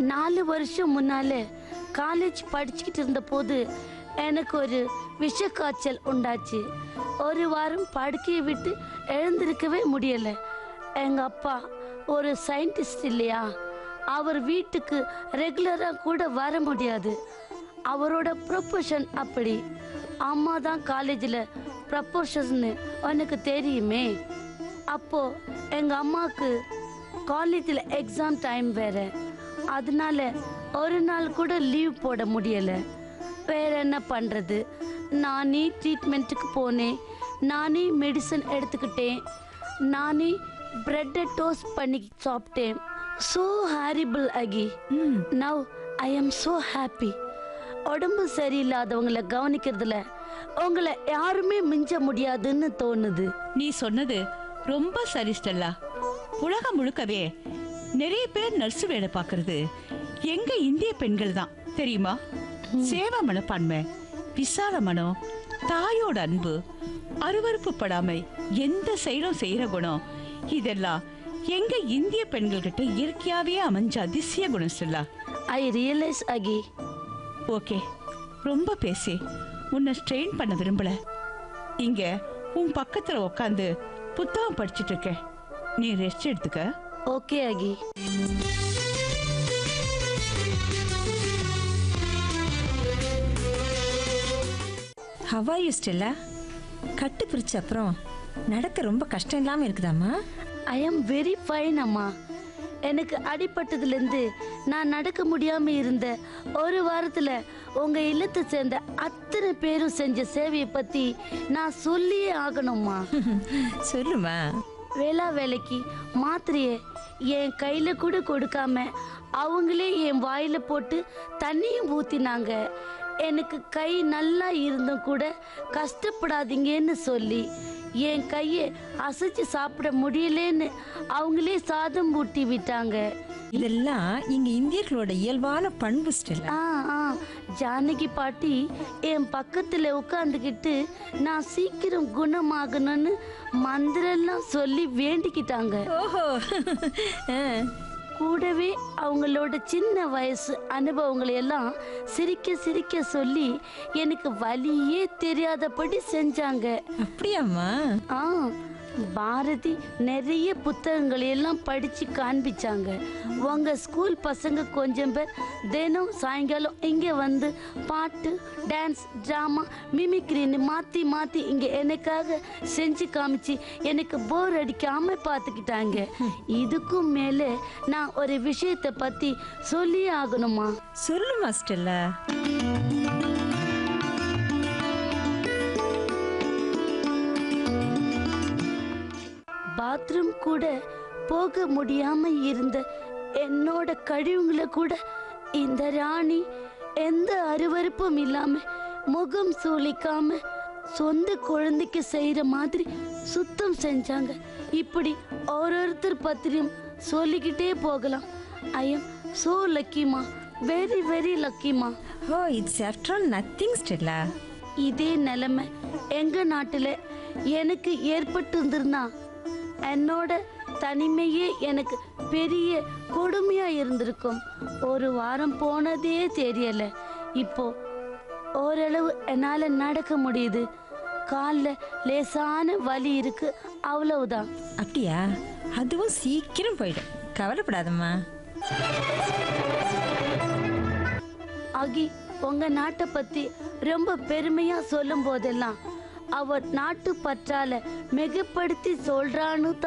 நாலு வருஷம் முன்னால காலேஜ் படிச்சுக்கிட்டு இருந்த போது எனக்கு ஒரு விஷ காய்ச்சல் உண்டாச்சு ஒரு வாரம் படுக்கையை விட்டு எழுந்திருக்கவே முடியல எங்க அப்பா ஒரு சயின்டிஸ்ட் இல்லையா அவர் வீட்டுக்கு ரெகுலராக கூட வர முடியாது அவரோட ப்ரொஃபஷன் அப்படி அம்மா தான் காலேஜில் ப்ரப்போஷன்னு எனக்கு தெரியுமே அப்போ எங்கள் அம்மாவுக்கு காலேஜில் எக்ஸாம் டைம் வேற அதனால ஒரு நாள் கூட லீவ் போட முடியலை வேற என்ன பண்ணுறது நானே ட்ரீட்மெண்ட்டுக்கு போனேன் நானே மெடிசன் எடுத்துக்கிட்டேன் நானே பிரெட்டை டோஸ்ட் பண்ணி சாப்பிட்டேன் so horrible Aki now I am so happy உடம்பு சரியில்லாதவங்கள கவனிக்கிறதுல உங்களை யாருமே மிஞ்ச முடியாதுன்னு தோணுது நீ சொன்னது ரொம்ப சரி ஸ்டெல்லா உலகம் முழுக்கவே நிறைய பேர் நர்ஸ் வேலை பார்க்கறது எங்க இந்திய பெண்கள் தான் தெரியுமா சேவா மனப்பான்மை விசால மனம் தாயோட அன்பு அருவருப்பு படாமை எந்த செயலும் செய்யற குணம் இதெல்லாம் எங்க இந்திய பெண்கள் கிட்ட இயற்கையாவே அமைஞ்ச அதிசய குணம் Stella I realise Aki okay ரொம்ப பேசி உன்னை ஸ்ட்ரெயின் பண்ண விரும்பல இங்க உன் பக்கத்துல உட்காந்து புத்தகம் படிச்சிட்டு இருக்கேன் நீ ரெஸ்ட் எடுத்துக்க ஓகே அகி ஹவா யூ ஸ்டெல்லா கட்டு பிரிச்ச அப்புறம் நடக்க ரொம்ப கஷ்டம் இல்லாமல் இருக்குதாம்மா ஐ எம் வெரி ஃபைன் அம்மா எனக்கு அடிபட்டதுலேருந்து நான் நடக்க முடியாமல் இருந்த ஒரு வாரத்தில் உங்கள் இல்லத்தை சேர்ந்த அத்தனை பேரும் செஞ்ச சேவையை பற்றி நான் சொல்லியே ஆகணும்மா சொல்லுமா வேளா வேலைக்கு மாத்திரையை என் கையில் கூட கொடுக்காம அவங்களே என் வாயில் போட்டு தண்ணியும் ஊற்றினாங்க எனக்கு கை நல்லா இருந்தும் கூட கஷ்டப்படாதீங்கன்னு சொல்லி என் கையை அசைச்சு சாப்பிட முடியலேன்னு அவங்களே சாதம் ஊட்டி விட்டாங்க இதெல்லாம் இங்க இந்தியர்களோட இயல்பான பண்பு ஸ்டெல்லா ஆ ஆ ஜானகி பாட்டி என் பக்கத்தில் உட்காந்துக்கிட்டு நான் சீக்கிரம் குணமாகணும்னு மந்திரெல்லாம் சொல்லி வேண்டிக்கிட்டாங்க ஓஹோ ஆ, கூடவே அவங்களோட சின்ன வயசு அனுபவங்களை எல்லாம் சிரிக்க சிரிக்க சொல்லி எனக்கு வலியே தெரியாதபடி செஞ்சாங்க அப்படியாம்மா ஆ பாரதி நிறைய புத்தகங்களை எல்லாம் படிச்சு காண்பிச்சாங்க உங்க ஸ்கூல் பசங்க கொஞ்சம் பேர் தினம் சாயங்காலம் இங்க வந்து பாட்டு டான்ஸ் ட்ராமா மிமிக்ரின்னு மாத்தி மாத்தி இங்க எனக்காக செஞ்சு காமிச்சு எனக்கு போர் அடிக்காம பார்த்துக்கிட்டாங்க இதுக்கும் மேலே நான் ஒரு விஷயத்தை பத்தி சொல்லி ஆகணுமா சொல்லுமா ஸ்டெல்லா பாத்ரூம் கூட போக முடியாம இருந்த என்னோட கழிவுங்களை கூட இந்த ராணி எந்த அருவருப்பும் இல்லாம முகம் சூளிக்காம சொந்த குழந்தைக்கு செய்யற மாதிரி சுத்தம் செஞ்சாங்க இப்படி ஒருத்தர் பத்திரியும் சொல்லிக்கிட்டே போகலாம் ஐ எம் சோ லக்கிமா வெரி வெரி லக்கிமா oh it's after all nothing Stella இதே நிலைமை எங்க நாட்டுல எனக்கு ஏற்பட்டு இருந்திருந்தா என்னோட தனிமையே எனக்கு பெரிய கொடுமையா இருந்திருக்கும் ஒரு வாரம் போனதே தெரியல இப்போ ஓரளவு என்னால நடக்க முடியுது காலில் லேசான வலி இருக்கு அவ்வளவுதான் அப்படியா அதுவும் சீக்கிரம் போயிடும் கவலைப்படாதம்மா ஆகி உங்க நாட்டை பத்தி ரொம்ப பெருமையா சொல்லும் போதெல்லாம் அவர் நாட்டு பற்றால மிகப்படுத்தி சொல்றான்னு